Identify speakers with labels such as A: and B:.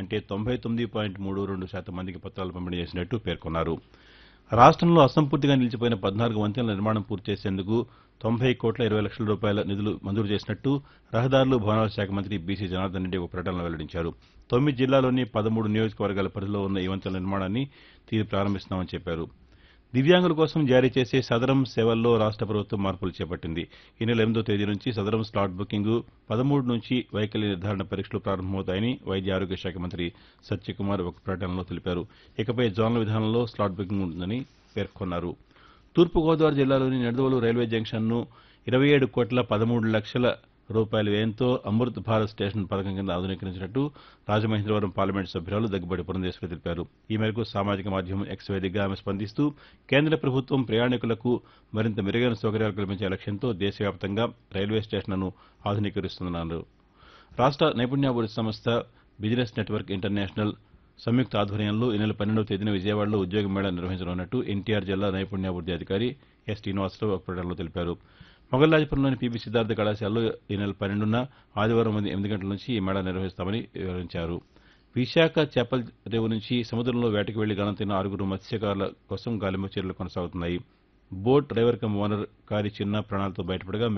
A: అంటే తొంభై తొమ్మిది పాయింట్ మూడు రెండు శాతం మందికి పత్రాలు పంపిణీ చేసినట్టు పేర్కొన్నారు రాష్ట్రంలో అసంపూర్తిగా నిలిచిపోయిన పద్నాలుగు వంతెనల నిర్మాణం పూర్తి చేసేందుకు తొంభై కోట్ల ఇరవై లక్షల రూపాయల నిధులు మంజూరు చేసినట్టు రహదారులు భవనాల శాఖ మంత్రి బీసీ జనార్దన్ రెడ్డి ఒక ప్రకటనలో వెల్లడించారు తొమ్మిది జిల్లాలోని పదమూడు నియోజకవర్గాల పరిధిలో ఉన్న ఈ వంతెనల నిర్మాణాన్ని తిరిగి ప్రారంభిస్తున్నామని చెప్పారు దివ్యాంగుల కోసం జారీ చేసే సదరం సేవల్లో రాష్ట్ర ప్రభుత్వం మార్పులు చేపట్టింది ఈ నెల ఎనిమిదో తేదీ నుంచి సదరం స్లాట్ బుకింగ్ పదమూడు నుంచి వైకల్య నిర్ధారణ పరీక్షలు ప్రారంభమవుతాయని వైద్య ఆరోగ్య శాఖ మంత్రి సత్యకుమార్ ఒక ప్రకటనలో తెలిపారు ఇకపై జోన్ల విధానంలో స్లాట్ బుకింగ్ ఉంటుందని పేర్కొన్నారు తూర్పుగోదావరి జిల్లాలోని నెడదవోలు రైల్వే జంక్షన్ను ఇరవై ఏడు కోట్ల పదమూడు లక్షల రూపాయల వ్యయంతో అమృత్ భారత్ స్టేషన్ పథకం కింద ఆధునీకరించినట్టు రాజమహేంద్రవరం పార్లమెంటు సభ్యురాలు దగ్గుబాటి పురంధేశ్వరి తెలిపారు ఈ మేరకు సామాజిక మాధ్యమం ఎక్స్ వేదికగా ఆమె స్పందిస్తూ కేంద్ర ప్రభుత్వం ప్రయాణికులకు మరింత మెరుగైన సౌకర్యాలు కల్పించే లక్ష్యంతో దేశవ్యాప్తంగా రైల్వే స్టేషన్లను ఆధునీకరిస్తుందన్నారు రాష్ట్ర నైపుణ్యాభివృద్ధి సంస్థ బిజినెస్ నెట్వర్క్ ఇంటర్నేషనల్ సంయుక్త ఆధ్వర్యంలో ఈ నెల పన్నెండవ తేదీన విజయవాడలో ఉద్యోగ మేళా నిర్వహించనున్నట్టు ఎన్టీఆర్ జిల్లా నైపుణ్యాభివృద్ధి అధికారి ఎస్ శ్రీనివాసరావు ఒక ప్రకటనలో తెలిపారు మొగల్లాజపురంలోని పీబీ సిద్ధార్థ కళాశాలలో ఈ నెల పన్నెండున ఆదివారం ఉదయం ఎనిమిది గంటల నుంచి ఈ మేళా నిర్వహిస్తామని వివరించారు విశాఖ చేపల రేవు నుంచి సముద్రంలో వేటకు వెళ్లి గణతిన్న ఆరుగురు మత్స్యకారుల కోసం గాలింపు చర్యలు కొనసాగుతున్నాయి బోట్ డ్రైవర్ కమ్ ఓనర్ కారి చిన్న ప్రాణాలతో బయటపడగా